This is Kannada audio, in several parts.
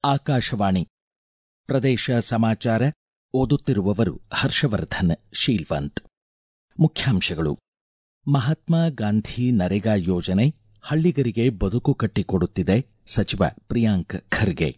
ಆಕಾಶವಾಣಿ ಪ್ರದೇಶ ಸಮಾಚಾರ ಓದುತ್ತಿರುವವರು ಹರ್ಷವರ್ಧನ್ ಶೀಲ್ವಂತ್ ಮುಖ್ಯಾಂಶಗಳು ಮಹಾತ್ಮ ಗಾಂಧಿ ನರೇಗಾ ಯೋಜನೆ ಹಳ್ಳಿಗರಿಗೆ ಬದುಕು ಕಟ್ಟಿಕೊಡುತ್ತಿದೆ ಸಚಿವ ಪ್ರಿಯಾಂಕ್ ಖರ್ಗೆ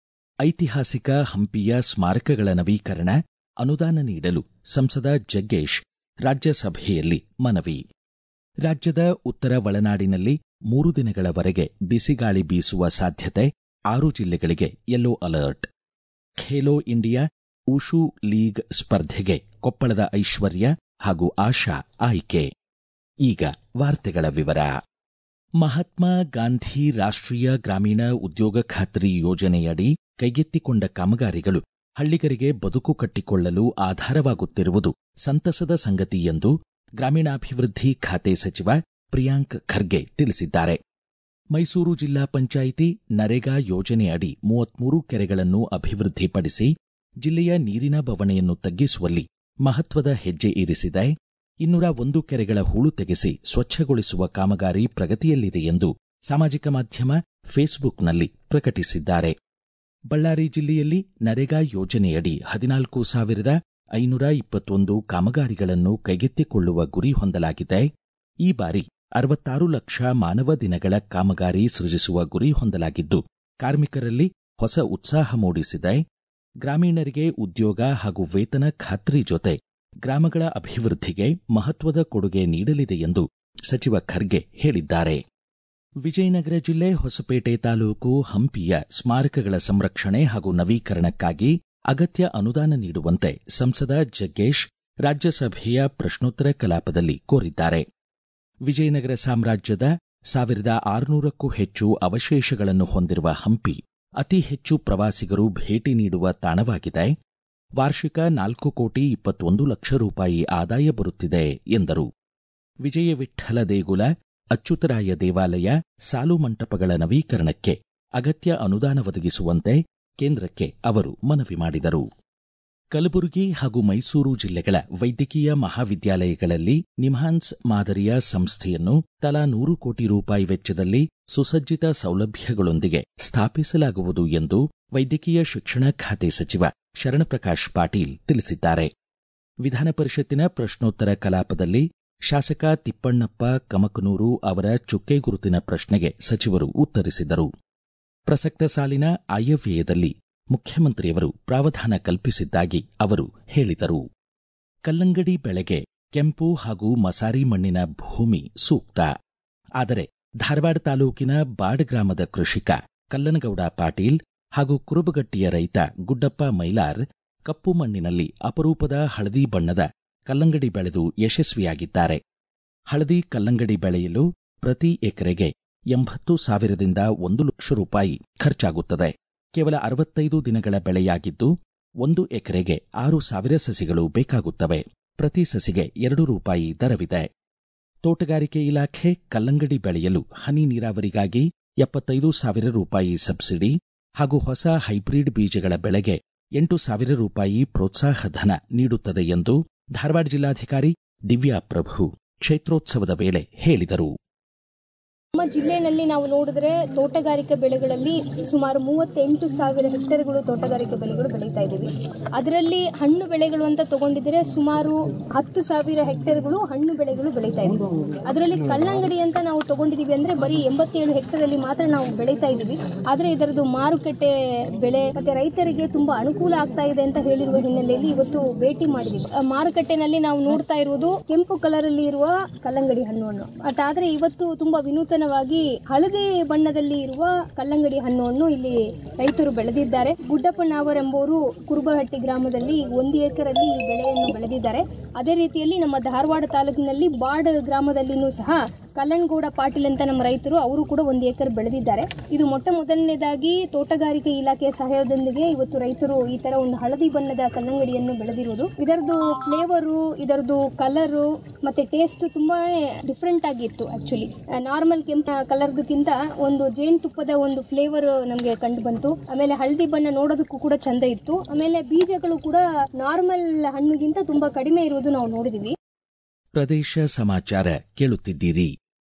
ಐತಿಹಾಸಿಕ ಹಂಪಿಯ ಸ್ಮಾರಕಗಳ ನವೀಕರಣ ಅನುದಾನ ನೀಡಲು ಸಂಸದ ಜಗ್ಗೇಶ್ ರಾಜ್ಯಸಭೆಯಲ್ಲಿ ಮನವಿ ರಾಜ್ಯದ ಉತ್ತರ ಒಳನಾಡಿನಲ್ಲಿ ಮೂರು ದಿನಗಳವರೆಗೆ ಬಿಸಿಗಾಳಿ ಬೀಸುವ ಸಾಧ್ಯತೆ ಆರು ಜಿಲ್ಲೆಗಳಿಗೆ yellow alert Khelo India Wushu league ಸ್ಪರ್ಧೆಗೆ ಕೊಪ್ಪಳದ ಐಶ್ವರ್ಯ ಹಾಗೂ ಆಶಾ ಆಯ್ಕೆ ಈಗ ವಾರ್ತೆಗಳ ವಿವರ ಮಹಾತ್ಮ ಗಾಂಧಿ ರಾಷ್ಟ್ರೀಯ ಗ್ರಾಮೀಣ ಉದ್ಯೋಗ ಖಾತ್ರಿ ಯೋಜನೆಯಡಿ ಕೈಗೆತ್ತಿಕೊಂಡ ಕಾಮಗಾರಿಗಳು ಹಳ್ಳಿಗರಿಗೆ ಬದುಕು ಕಟ್ಟಿಕೊಳ್ಳಲು ಆಧಾರವಾಗುತ್ತಿರುವುದು ಸಂತಸದ ಸಂಗತಿ ಎಂದು ಗ್ರಾಮೀಣಾಭಿವೃದ್ಧಿ ಖಾತೆ ಸಚಿವ ಪ್ರಿಯಾಂಕ್ ಖರ್ಗೆ ತಿಳಿಸಿದ್ದಾರೆ ಮೈಸೂರು ಜಿಲ್ಲಾ ಪಂಚಾಯಿತಿ ನರೇಗಾ ಯೋಜನೆಯಡಿ ಮೂವತ್ಮೂರು ಕೆರೆಗಳನ್ನು ಅಭಿವೃದ್ಧಿಪಡಿಸಿ ಜಿಲ್ಲೆಯ ನೀರಿನ ಬವಣೆಯನ್ನು ತಗ್ಗಿಸುವಲ್ಲಿ ಮಹತ್ವದ ಹೆಜ್ಜೆ ಇರಿಸಿದೆ ಇನ್ನೂರ ಒಂದು ಕೆರೆಗಳ ಹೂಳು ತೆಗೆಸಿ ಸ್ವಚ್ಛಗೊಳಿಸುವ ಕಾಮಗಾರಿ ಪ್ರಗತಿಯಲ್ಲಿದೆ ಎಂದು ಸಾಮಾಜಿಕ ಮಾಧ್ಯಮ ಫೇಸ್ಬುಕ್ನಲ್ಲಿ ಪ್ರಕಟಿಸಿದ್ದಾರೆ ಬಳ್ಳಾರಿ ಜಿಲ್ಲೆಯಲ್ಲಿ ನರೇಗಾ ಯೋಜನೆಯಡಿ ಹದಿನಾಲ್ಕು ಸಾವಿರದ ಐನೂರ ಇಪ್ಪತ್ತೊಂದು ಕಾಮಗಾರಿಗಳನ್ನು ಕೈಗೆತ್ತಿಕೊಳ್ಳುವ ಗುರಿ ಹೊಂದಲಾಗಿದೆ ಈ ಬಾರಿ ಅರವತ್ತಾರು ಲಕ್ಷ ಮಾನವ ದಿನಗಳ ಕಾಮಗಾರಿ ಸೃಜಿಸುವ ಗುರಿ ಹೊಂದಲಾಗಿದ್ದು ಕಾರ್ಮಿಕರಲ್ಲಿ ಹೊಸ ಉತ್ಸಾಹ ಮೂಡಿಸಿದೆ ಗ್ರಾಮೀಣರಿಗೆ ಉದ್ಯೋಗ ಹಾಗೂ ವೇತನ ಖಾತ್ರಿ ಜೊತೆ ಗ್ರಾಮಗಳ ಅಭಿವೃದ್ಧಿಗೆ ಮಹತ್ವದ ಕೊಡುಗೆ ನೀಡಲಿದೆ ಎಂದು ಸಚಿವ ಖರ್ಗೆ ಹೇಳಿದ್ದಾರೆ ವಿಜಯನಗರ ಜಿಲ್ಲೆ ಹೊಸಪೇಟೆ ತಾಲೂಕು ಹಂಪಿಯ ಸ್ಮಾರಕಗಳ ಸಂರಕ್ಷಣೆ ಹಾಗೂ ನವೀಕರಣಕ್ಕಾಗಿ ಅಗತ್ಯ ಅನುದಾನ ನೀಡುವಂತೆ ಸಂಸದ ಜಗ್ಗೇಶ್ ರಾಜ್ಯಸಭೆಯ ಪ್ರಶ್ನೋತ್ತರ ಕಲಾಪದಲ್ಲಿ ಕೋರಿದ್ದಾರೆ ವಿಜಯನಗರ ಸಾಮ್ರಾಜ್ಯದ ಸಾವಿರದ ಆರುನೂರಕ್ಕೂ ಹೆಚ್ಚು ಅವಶೇಷಗಳನ್ನು ಹೊಂದಿರುವ ಹಂಪಿ ಅತಿ ಹೆಚ್ಚು ಪ್ರವಾಸಿಗರು ಭೇಟಿ ನೀಡುವ ತಾಣವಾಗಿದೆ ವಾರ್ಷಿಕ ನಾಲ್ಕು ಕೋಟಿ ಇಪ್ಪತ್ತೊಂದು ಲಕ್ಷ ರೂಪಾಯಿ ಆದಾಯ ಬರುತ್ತಿದೆ ಎಂದರು ವಿಜಯ ವಿಠ್ಠಲ ದೇಗುಲ ಅಚ್ಯುತರಾಯ ದೇವಾಲಯ ಸಾಲು ಮಂಟಪಗಳ ನವೀಕರಣಕ್ಕೆ ಅಗತ್ಯ ಅನುದಾನ ಒದಗಿಸುವಂತೆ ಕೇಂದ್ರಕ್ಕೆ ಅವರು ಮನವಿ ಮಾಡಿದರು ಕಲಬುರಗಿ ಹಾಗೂ ಮೈಸೂರು ಜಿಲ್ಲೆಗಳ ವೈದ್ಯಕೀಯ ಮಹಾವಿದ್ಯಾಲಯಗಳಲ್ಲಿ ನಿಮ್ಹಾನ್ಸ್ ಮಾದರಿಯ ಸಂಸ್ಥೆಯನ್ನು ತಲಾ ನೂರು ಕೋಟಿ ರೂಪಾಯಿ ವೆಚ್ಚದಲ್ಲಿ ಸುಸಜ್ಜಿತ ಸೌಲಭ್ಯಗಳೊಂದಿಗೆ ಸ್ಥಾಪಿಸಲಾಗುವುದು ಎಂದು ವೈದ್ಯಕೀಯ ಶಿಕ್ಷಣ ಖಾತೆ ಸಚಿವ ಶರಣಪ್ರಕಾಶ್ ಪಾಟೀಲ್ ತಿಳಿಸಿದ್ದಾರೆ ವಿಧಾನ ಪರಿಷತ್ತಿನ ಪ್ರಶ್ನೋತ್ತರ ಕಲಾಪದಲ್ಲಿ ಶಾಸಕ ತಿಪ್ಪಣ್ಣಪ್ಪ ಕಮಕನೂರು ಅವರ ಚುಕ್ಕೆ ಗುರುತಿನ ಪ್ರಶ್ನೆಗೆ ಸಚಿವರು ಉತ್ತರಿಸಿದರು ಪ್ರಸಕ್ತ ಸಾಲಿನ ಆಯವ್ಯಯದಲ್ಲಿ ಮುಖ್ಯಮಂತ್ರಿಯವರು ಪ್ರಾವಧಾನ ಕಲ್ಪಿಸಿದ್ದಾಗಿ ಅವರು ಹೇಳಿದರು ಕಲ್ಲಂಗಡಿ ಬೆಳೆಗೆ ಕೆಂಪು ಹಾಗೂ ಮಸಾರಿ ಮಣ್ಣಿನ ಭೂಮಿ ಸೂಕ್ತ ಆದರೆ ಧಾರವಾಡ ತಾಲೂಕಿನ ಬಾಡ್ ಗ್ರಾಮದ ಕೃಷಿಕ ಕಲ್ಲನಗೌಡ ಪಾಟೀಲ್ ಹಾಗೂ ಕುರುಬಗಟ್ಟಿಯ ರೈತ ಗುಡ್ಡಪ್ಪ ಮೈಲಾರ್ ಕಪ್ಪು ಮಣ್ಣಿನಲ್ಲಿ ಅಪರೂಪದ ಹಳದಿ ಬಣ್ಣದ ಕಲ್ಲಂಗಡಿ ಬೆಳೆದು ಯಶಸ್ವಿಯಾಗಿದ್ದಾರೆ ಹಳದಿ ಕಲ್ಲಂಗಡಿ ಬೆಳೆಯಲು ಪ್ರತಿ ಎಕರೆಗೆ ಎಂಬತ್ತು ಸಾವಿರದಿಂದ ಒಂದು ಲಕ್ಷ ರೂಪಾಯಿ ಖರ್ಚಾಗುತ್ತದೆ ಕೇವಲ ಅರವತ್ತೈದು ದಿನಗಳ ಬೆಳೆಯಾಗಿದ್ದು ಒಂದು ಎಕರೆಗೆ ಆರು ಸಾವಿರ ಸಸಿಗಳು ಬೇಕಾಗುತ್ತವೆ ಪ್ರತಿ ಸಸಿಗೆ ಎರಡು ರೂಪಾಯಿ ದರವಿದೆ ತೋಟಗಾರಿಕೆ ಇಲಾಖೆ ಕಲ್ಲಂಗಡಿ ಬೆಳೆಯಲು ಹನಿ ನೀರಾವರಿಗಾಗಿ ಎಪ್ಪತ್ತೈದು ಸಾವಿರ ರೂಪಾಯಿ ಸಬ್ಸಿಡಿ ಹಾಗೂ ಹೊಸ ಹೈಬ್ರಿಡ್ ಬೀಜಗಳ ಬೆಳೆಗೆ ಎಂಟು ಸಾವಿರ ರೂಪಾಯಿ ಪ್ರೋತ್ಸಾಹ ಧನ ನೀಡುತ್ತದೆ ಎಂದು ಧಾರವಾಡ ಜಿಲ್ಲಾಧಿಕಾರಿ ದಿವ್ಯಾ ಪ್ರಭು ಕ್ಷೇತ್ರೋತ್ಸವದ ವೇಳೆ ಹೇಳಿದರು ನಮ್ಮ ಜಿಲ್ಲೆಯಲ್ಲಿ ನಾವು ನೋಡಿದ್ರೆ ತೋಟಗಾರಿಕೆ ಬೆಳೆಗಳಲ್ಲಿ ಸುಮಾರು ಮೂವತ್ತೆಂಟು ಸಾವಿರ ಹೆಕ್ಟೇರ್ಗಳು ತೋಟಗಾರಿಕೆ ಬೆಳೆಗಳು ಬೆಳೀತಾ ಇದ್ದೀವಿ ಅದರಲ್ಲಿ ಹಣ್ಣು ಬೆಳೆಗಳು ಅಂತ ತಗೊಂಡಿದ್ರೆ ಸುಮಾರು ಹತ್ತು ಸಾವಿರ ಹೆಕ್ಟೇರ್ಗಳು ಹಣ್ಣು ಬೆಳೆಗಳು ಬೆಳೀತಾ ಇದ್ದೀವಿ ಅದರಲ್ಲಿ ಕಲ್ಲಂಗಡಿ ಅಂತ ನಾವು ತಗೊಂಡಿದೀವಿ ಅಂದ್ರೆ ಬರೀ ಎಂಬತ್ತೇಳು ಹೆಕ್ಟೇರ್ ಅಲ್ಲಿ ಮಾತ್ರ ನಾವು ಬೆಳೀತಾ ಇದ್ದೀವಿ ಆದ್ರೆ ಇದರದ್ದು ಮಾರುಕಟ್ಟೆ ಬೆಳೆ ಮತ್ತೆ ರೈತರಿಗೆ ತುಂಬಾ ಅನುಕೂಲ ಆಗ್ತಾ ಇದೆ ಅಂತ ಹೇಳಿರುವ ಹಿನ್ನೆಲೆಯಲ್ಲಿ ಇವತ್ತು ಭೇಟಿ ಮಾಡಿದೀವಿ ಆ ಮಾರುಕಟ್ಟೆನಲ್ಲಿ ನಾವು ನೋಡ್ತಾ ಇರುವುದು ಕೆಂಪು ಕಲರ್ ಅಲ್ಲಿ ಇರುವ ಕಲ್ಲಂಗಡಿ ಹಣ್ಣನ್ನು ಅದಾದ್ರೆ ಇವತ್ತು ತುಂಬಾ ವಿನೂತನ ಹಳದಿ ಬಣ್ಣದಲ್ಲಿ ಇರುವ ಕಲ್ಲಂಗಡಿ ಹಣ್ಣನ್ನು ಇಲ್ಲಿ ರೈತರು ಬೆಳೆದಿದ್ದಾರೆ ಗುಡ್ಡಪ್ಪಣ್ಣವರ್ ಎಂಬುವರು ಕುರುಬಹಟ್ಟಿ ಗ್ರಾಮದಲ್ಲಿ ಒಂದು ಎಕರಲ್ಲಿ ಈ ಬೆಳೆಯನ್ನು ಬೆಳೆದಿದ್ದಾರೆ ಅದೇ ರೀತಿಯಲ್ಲಿ ನಮ್ಮ ಧಾರವಾಡ ತಾಲೂಕಿನಲ್ಲಿ ಬಾಡ್ ಗ್ರಾಮದಲ್ಲಿನೂ ಸಹ ಕಲ್ಲಣ್ಗೌಡ ಪಾಟೀಲ್ ಅಂತ ನಮ್ಮ ರೈತರು ಅವರು ಕೂಡ ಒಂದು ಎಕರೆ ಬೆಳೆದಿದ್ದಾರೆ ಇದು ಮೊಟ್ಟ ಮೊದಲನೇದಾಗಿ ತೋಟಗಾರಿಕೆ ಇಲಾಖೆಯ ಸಹಾಯದೊಂದಿಗೆ ಇವತ್ತು ರೈತರು ಈ ತರ ಒಂದು ಹಳದಿ ಬಣ್ಣದ ಕಲ್ಲಂಗಡಿಯನ್ನು ಬೆಳೆದಿರುವುದು ಇದರದ್ದು ಫ್ಲೇವರು ಇದರದ್ದು ಕಲರು ಮತ್ತೆ ಟೇಸ್ಟ್ ತುಂಬಾ ಡಿಫ್ರೆಂಟ್ ಆಗಿತ್ತು ಆಕ್ಚುಲಿ ನಾರ್ಮಲ್ ಕೆಂಪು ಕಲರ್ಗಿಂತ ಒಂದು ಜೇನುತುಪ್ಪದ ಒಂದು ಫ್ಲೇವರ್ ನಮಗೆ ಕಂಡು ಬಂತು ಆಮೇಲೆ ಹಳದಿ ಬಣ್ಣ ನೋಡೋದಕ್ಕೂ ಕೂಡ ಚಂದ ಇತ್ತು ಆಮೇಲೆ ಬೀಜಗಳು ಕೂಡ ನಾರ್ಮಲ್ ಹಣ್ಣುಗಿಂತ ತುಂಬಾ ಕಡಿಮೆ ಇರುವುದು ನಾವು ನೋಡಿದೀವಿ ಪ್ರದೇಶ ಸಮಾಚಾರ ಕೇಳುತ್ತಿದ್ದೀರಿ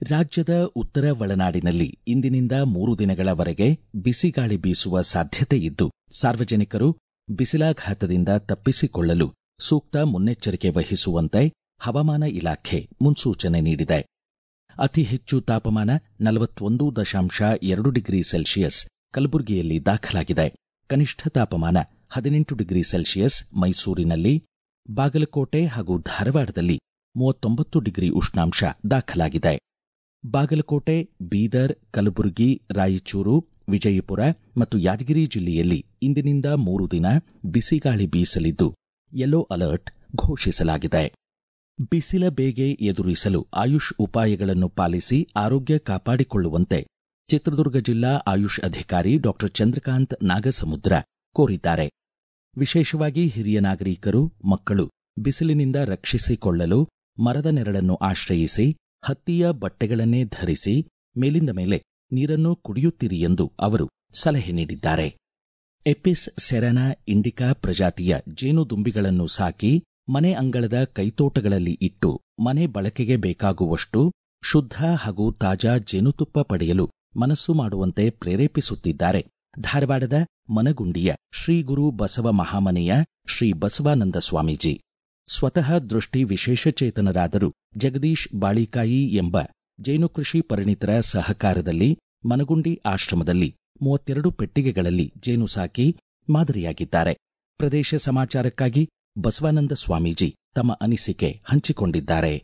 ರಾಜ್ಯದ ಉತ್ತರ ಒಳನಾಡಿನಲ್ಲಿ ಇಂದಿನಿಂದ ಮೂರು ದಿನಗಳವರೆಗೆ ಬಿಸಿಗಾಳಿ ಬೀಸುವ ಸಾಧ್ಯತೆ ಇದ್ದು ಸಾರ್ವಜನಿಕರು ಬಿಸಿಲಾಘಾತದಿಂದ ತಪ್ಪಿಸಿಕೊಳ್ಳಲು ಸೂಕ್ತ ಮುನ್ನೆಚ್ಚರಿಕೆ ವಹಿಸುವಂತೆ ಹವಾಮಾನ ಇಲಾಖೆ ಮುನ್ಸೂಚನೆ ನೀಡಿದೆ ಅತಿ ಹೆಚ್ಚು ತಾಪಮಾನ ನಲವತ್ತೊಂದು ದಶಾಂಶ ಎರಡು ಡಿಗ್ರಿ ಸೆಲ್ಸಿಯಸ್ ಕಲಬುರಗಿಯಲ್ಲಿ ದಾಖಲಾಗಿದೆ ಕನಿಷ್ಠ ತಾಪಮಾನ ಹದಿನೆಂಟು ಡಿಗ್ರಿ ಸೆಲ್ಸಿಯಸ್ ಮೈಸೂರಿನಲ್ಲಿ ಬಾಗಲಕೋಟೆ ಹಾಗೂ ಧಾರವಾಡದಲ್ಲಿ ಮೂವತ್ತೊಂಬತ್ತು ಡಿಗ್ರಿ ಉಷ್ಣಾಂಶ ದಾಖಲಾಗಿದೆ ಬಾಗಲಕೋಟೆ ಬೀದರ್ ಕಲಬುರಗಿ ರಾಯಚೂರು ವಿಜಯಪುರ ಮತ್ತು ಯಾದಗಿರಿ ಜಿಲ್ಲೆಯಲ್ಲಿ ಇಂದಿನಿಂದ ಮೂರು ದಿನ ಬಿಸಿಗಾಳಿ ಬೀಸಲಿದ್ದು ಯೆಲ್ಲೋ ಅಲರ್ಟ್ ಘೋಷಿಸಲಾಗಿದೆ ಬಿಸಿಲ ಬೇಗೆ ಎದುರಿಸಲು ಆಯುಷ್ ಉಪಾಯಗಳನ್ನು ಪಾಲಿಸಿ ಆರೋಗ್ಯ ಕಾಪಾಡಿಕೊಳ್ಳುವಂತೆ ಚಿತ್ರದುರ್ಗ ಜಿಲ್ಲಾ ಆಯುಷ್ ಅಧಿಕಾರಿ ಡಾ ಚಂದ್ರಕಾಂತ್ ನಾಗಸಮುದ್ರ ಕೋರಿದ್ದಾರೆ ವಿಶೇಷವಾಗಿ ಹಿರಿಯ ನಾಗರಿಕರು ಮಕ್ಕಳು ಬಿಸಿಲಿನಿಂದ ರಕ್ಷಿಸಿಕೊಳ್ಳಲು ಮರದ ನೆರಳನ್ನು ಆಶ್ರಯಿಸಿ ಹತ್ತಿಯ ಬಟ್ಟೆಗಳನ್ನೇ ಧರಿಸಿ ಮೇಲಿಂದ ಮೇಲೆ ನೀರನ್ನು ಕುಡಿಯುತ್ತಿರಿ ಎಂದು ಅವರು ಸಲಹೆ ನೀಡಿದ್ದಾರೆ ಎಪಿಸ್ ಸೆರನಾ ಇಂಡಿಕಾ ಪ್ರಜಾತಿಯ ಜೇನುದುಂಬಿಗಳನ್ನು ಸಾಕಿ ಮನೆ ಅಂಗಳದ ಕೈತೋಟಗಳಲ್ಲಿ ಇಟ್ಟು ಮನೆ ಬಳಕೆಗೆ ಬೇಕಾಗುವಷ್ಟು ಶುದ್ಧ ಹಾಗೂ ತಾಜಾ ಜೇನುತುಪ್ಪ ಪಡೆಯಲು ಮನಸ್ಸು ಮಾಡುವಂತೆ ಪ್ರೇರೇಪಿಸುತ್ತಿದ್ದಾರೆ ಧಾರವಾಡದ ಮನಗುಂಡಿಯ ಶ್ರೀ ಗುರು ಬಸವ ಮಹಾಮನೆಯ ಶ್ರೀ ಬಸವಾನಂದ ಸ್ವಾಮೀಜಿ ಸ್ವತಃ ದೃಷ್ಟಿ ವಿಶೇಷಚೇತನರಾದರೂ ಜಗದೀಶ್ ಬಾಳಿಕಾಯಿ ಎಂಬ ಜೇನು ಕೃಷಿ ಪರಿಣಿತರ ಸಹಕಾರದಲ್ಲಿ ಮನಗುಂಡಿ ಆಶ್ರಮದಲ್ಲಿ ಮೂವತ್ತೆರಡು ಪೆಟ್ಟಿಗೆಗಳಲ್ಲಿ ಜೇನು ಸಾಕಿ ಮಾದರಿಯಾಗಿದ್ದಾರೆ ಪ್ರದೇಶ ಸಮಾಚಾರಕ್ಕಾಗಿ ಬಸವಾನಂದ ಸ್ವಾಮೀಜಿ ತಮ್ಮ ಅನಿಸಿಕೆ ಹಂಚಿಕೊಂಡಿದ್ದಾರೆ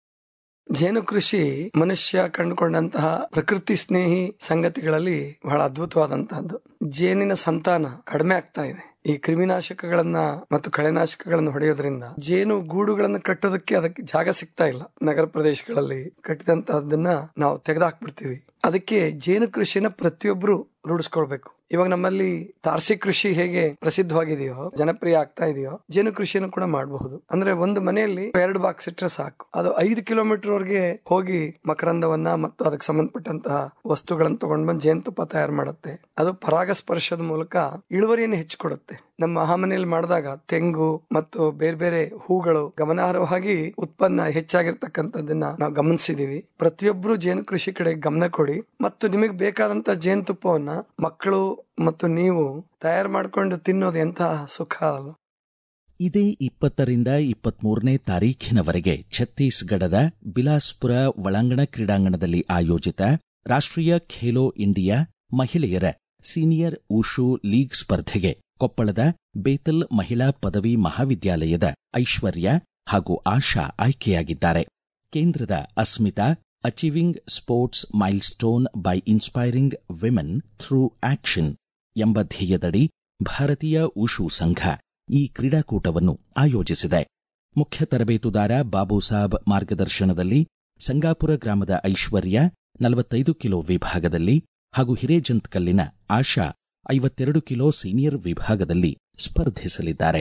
ಜೇನು ಕೃಷಿ ಮನುಷ್ಯ ಕಂಡುಕೊಂಡಂತಹ ಪ್ರಕೃತಿ ಸ್ನೇಹಿ ಸಂಗತಿಗಳಲ್ಲಿ ಬಹಳ ಅದ್ಭುತವಾದಂತಹದ್ದು ಜೇನಿನ ಸಂತಾನ ಕಡಿಮೆ ಆಗ್ತಾ ಇದೆ ಈ ಕ್ರಿಮಿನಾಶಕಗಳನ್ನ ಮತ್ತು ಕಳೆನಾಶಕಗಳನ್ನು ಹೊಡೆಯೋದ್ರಿಂದ ಜೇನು ಗೂಡುಗಳನ್ನು ಕಟ್ಟೋದಕ್ಕೆ ಅದಕ್ಕೆ ಜಾಗ ಸಿಗ್ತಾ ಇಲ್ಲ ನಗರ ಪ್ರದೇಶಗಳಲ್ಲಿ ಕಟ್ಟಿದಂತಹದನ್ನ ನಾವು ತೆಗೆದಾಕ್ಬಿಡ್ತೀವಿ ಅದಕ್ಕೆ ಜೇನು ಕೃಷಿನ ಪ್ರತಿಯೊಬ್ರು ರೂಢಿಸ್ಕೊಳ್ಬೇಕು ಇವಾಗ ನಮ್ಮಲ್ಲಿ ತಾರಸಿ ಕೃಷಿ ಹೇಗೆ ಪ್ರಸಿದ್ಧವಾಗಿದೆಯೋ ಜನಪ್ರಿಯ ಆಗ್ತಾ ಇದೆಯೋ ಜೇನು ಕೃಷಿಯನ್ನು ಕೂಡ ಮಾಡಬಹುದು ಅಂದ್ರೆ ಒಂದು ಮನೆಯಲ್ಲಿ ಎರಡು ಬಾಕ್ಸ್ ಇಟ್ಟರೆ ಸಾಕು ಅದು ಐದು ಕಿಲೋಮೀಟರ್ ವರೆಗೆ ಹೋಗಿ ಮಕರಂದವನ್ನ ಮತ್ತು ಅದಕ್ಕೆ ಸಂಬಂಧಪಟ್ಟಂತಹ ವಸ್ತುಗಳನ್ನು ತಗೊಂಡ್ ಬಂದು ಜೇನುತುಪ್ಪ ತಯಾರು ಮಾಡುತ್ತೆ ಅದು ಪರಾಗಸ್ಪರ್ಶದ ಮೂಲಕ ಇಳುವರಿಯನ್ನು ಹೆಚ್ಚಿಕೊಡುತ್ತೆ ನಮ್ಮ ಮಹಾಮನೆಯಲ್ಲಿ ಮಾಡಿದಾಗ ತೆಂಗು ಮತ್ತು ಬೇರೆ ಬೇರೆ ಹೂಗಳು ಗಮನಾರ್ಹವಾಗಿ ಉತ್ಪನ್ನ ಹೆಚ್ಚಾಗಿರ್ತಕ್ಕಂಥದ್ದನ್ನ ನಾವು ಗಮನಿಸಿದೀವಿ ಪ್ರತಿಯೊಬ್ರು ಜೇನು ಕೃಷಿ ಕಡೆ ಗಮನ ಕೊಡಿ ಮತ್ತು ನಿಮಗೆ ಬೇಕಾದಂತ ಜೇನುತುಪ್ಪವನ್ನ ಮಕ್ಕಳು ಮತ್ತು ನೀವು ತಯಾರು ಮಾಡಿಕೊಂಡು ತಿನ್ನೋದು ಎಂತಹ ಸುಖ ಅಲ್ವಾ ಇದೇ ಇಪ್ಪತ್ತರಿಂದ ಇಪ್ಪತ್ಮೂರನೇ ತಾರೀಖಿನವರೆಗೆ ಛತ್ತೀಸ್ಗಢದ ಬಿಲಾಸ್ಪುರ ಒಳಾಂಗಣ ಕ್ರೀಡಾಂಗಣದಲ್ಲಿ ಆಯೋಜಿತ ರಾಷ್ಟ್ರೀಯ ಖೇಲೋ ಇಂಡಿಯಾ ಮಹಿಳೆಯರ ಸೀನಿಯರ್ ಉಷು ಲೀಗ್ ಸ್ಪರ್ಧೆಗೆ ಕೊಪ್ಪಳದ ಬೇತಲ್ ಮಹಿಳಾ ಪದವಿ ಮಹಾವಿದ್ಯಾಲಯದ ಐಶ್ವರ್ಯ ಹಾಗೂ ಆಶಾ ಆಯ್ಕೆಯಾಗಿದ್ದಾರೆ ಕೇಂದ್ರದ Asmita achieving sports milestone by inspiring women through action ಎಂಬ ಧ್ಯೇಯದಡಿ ಭಾರತೀಯ ಉಷು ಸಂಘ ಈ ಕ್ರೀಡಾಕೂಟವನ್ನು ಆಯೋಜಿಸಿದೆ ಮುಖ್ಯ ತರಬೇತುದಾರ ಬಾಬುಸಾಬ್ ಮಾರ್ಗದರ್ಶನದಲ್ಲಿ ಸಂಗಾಪುರ ಗ್ರಾಮದ ಐಶ್ವರ್ಯ ನಲವತ್ತೈದು ಕಿಲೋ ವಿಭಾಗದಲ್ಲಿ ಹಾಗೂ ಹಿರೇಜಂತ್ಕಲ್ಲಿನ ಆಶಾ ಐವತ್ತೆರಡು ಕಿಲೋ ಸೀನಿಯರ್ ವಿಭಾಗದಲ್ಲಿ ಸ್ಪರ್ಧಿಸಲಿದ್ದಾರೆ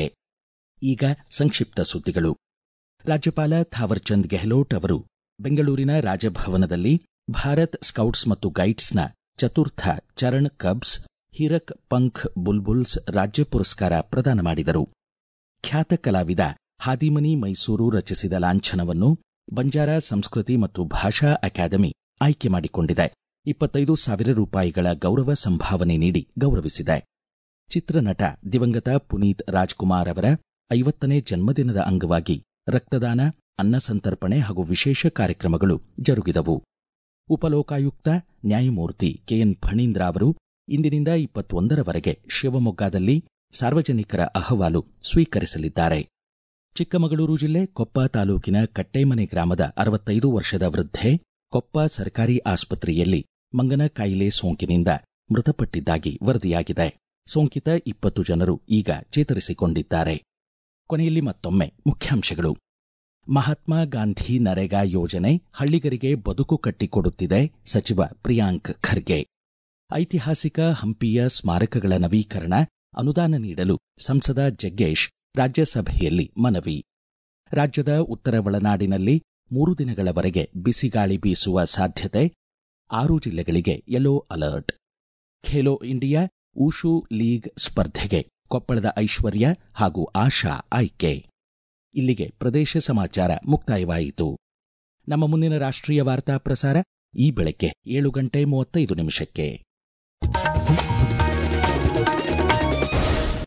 ಈಗ ಸಂಕ್ಷಿಪ್ತ ಸುದ್ದಿಗಳು ರಾಜ್ಯಪಾಲ ಥಾವರ್ಚಂದ್ ಗೆಹ್ಲೋಟ್ ಅವರು ಬೆಂಗಳೂರಿನ ರಾಜಭವನದಲ್ಲಿ ಭಾರತ್ ಸ್ಕೌಟ್ಸ್ ಮತ್ತು ಗೈಡ್ಸ್ನ ಚತುರ್ಥ ಚರಣ್ ಕಬ್ಸ್ ಹಿರಕ್ ಪಂಖ್ ಬುಲ್ಬುಲ್ಸ್ ರಾಜ್ಯ ಪುರಸ್ಕಾರ ಪ್ರದಾನ ಮಾಡಿದರು ಖ್ಯಾತ ಕಲಾವಿದ ಹಾದಿಮನಿ ಮೈಸೂರು ರಚಿಸಿದ ಲಾಂಛನವನ್ನು ಬಂಜಾರ ಸಂಸ್ಕೃತಿ ಮತ್ತು ಭಾಷಾ ಅಕಾಡೆಮಿ ಆಯ್ಕೆ ಮಾಡಿಕೊಂಡಿದೆ ಇಪ್ಪತ್ತೈದು ಸಾವಿರ ರೂಪಾಯಿಗಳ ಗೌರವ ಸಂಭಾವನೆ ನೀಡಿ ಗೌರವಿಸಿದೆ ಚಿತ್ರನಟ ದಿವಂಗತ ಪುನೀತ್ ರಾಜ್ಕುಮಾರ್ ಅವರ ಐವತ್ತನೇ ಜನ್ಮದಿನದ ಅಂಗವಾಗಿ ರಕ್ತದಾನ ಅನ್ನ ಸಂತರ್ಪಣೆ ಹಾಗೂ ವಿಶೇಷ ಕಾರ್ಯಕ್ರಮಗಳು ಜರುಗಿದವು ಉಪಲೋಕಾಯುಕ್ತ ನ್ಯಾಯಮೂರ್ತಿ ಕೆಎನ್ ಫಣೀಂದ್ರ ಅವರು ಇಂದಿನಿಂದ ಇಪ್ಪತ್ತೊಂದರವರೆಗೆ ಶಿವಮೊಗ್ಗದಲ್ಲಿ ಸಾರ್ವಜನಿಕರ ಅಹವಾಲು ಸ್ವೀಕರಿಸಲಿದ್ದಾರೆ ಚಿಕ್ಕಮಗಳೂರು ಜಿಲ್ಲೆ ಕೊಪ್ಪ ತಾಲೂಕಿನ ಕಟ್ಟೇಮನೆ ಗ್ರಾಮದ ಅರವತ್ತೈದು ವರ್ಷದ ವೃದ್ಧೆ ಕೊಪ್ಪ ಸರ್ಕಾರಿ ಆಸ್ಪತ್ರೆಯಲ್ಲಿ ಮಂಗನ ಕಾಯಿಲೆ ಸೋಂಕಿನಿಂದ ಮೃತಪಟ್ಟಿದ್ದಾಗಿ ವರದಿಯಾಗಿದೆ ಸೋಂಕಿತ ಇಪ್ಪತ್ತು ಜನರು ಈಗ ಚೇತರಿಸಿಕೊಂಡಿದ್ದಾರೆ ಕೊನೆಯಲ್ಲಿ ಮತ್ತೊಮ್ಮೆ ಮುಖ್ಯಾಂಶಗಳು ಮಹಾತ್ಮ ಗಾಂಧಿ ನರೇಗಾ ಯೋಜನೆ ಹಳ್ಳಿಗರಿಗೆ ಬದುಕು ಕಟ್ಟಿಕೊಡುತ್ತಿದೆ ಸಚಿವ ಪ್ರಿಯಾಂಕ್ ಖರ್ಗೆ ಐತಿಹಾಸಿಕ ಹಂಪಿಯ ಸ್ಮಾರಕಗಳ ನವೀಕರಣ ಅನುದಾನ ನೀಡಲು ಸಂಸದ ಜಗ್ಗೇಶ್ ರಾಜ್ಯಸಭೆಯಲ್ಲಿ ಮನವಿ ರಾಜ್ಯದ ಉತ್ತರ ಒಳನಾಡಿನಲ್ಲಿ ಮೂರು ದಿನಗಳವರೆಗೆ ಬಿಸಿಗಾಳಿ ಬೀಸುವ ಸಾಧ್ಯತೆ ಆರು ಜಿಲ್ಲೆಗಳಿಗೆ yellow alert Khelo India Wushu league ಸ್ಪರ್ಧೆಗೆ ಕೊಪ್ಪಳದ ಐಶ್ವರ್ಯ ಹಾಗೂ ಆಶಾ ಆಯ್ಕೆ ಇಲ್ಲಿಗೆ ಪ್ರದೇಶ ಸಮಾಚಾರ ಮುಕ್ತಾಯವಾಯಿತು ನಮ್ಮ ಮುಂದಿನ ರಾಷ್ಟ್ರೀಯ ವಾರ್ತಾ ಪ್ರಸಾರ ಈ ಬೆಳಗ್ಗೆ ಏಳು ಗಂಟೆ ಮೂವತ್ತೈದು ನಿಮಿಷಕ್ಕೆ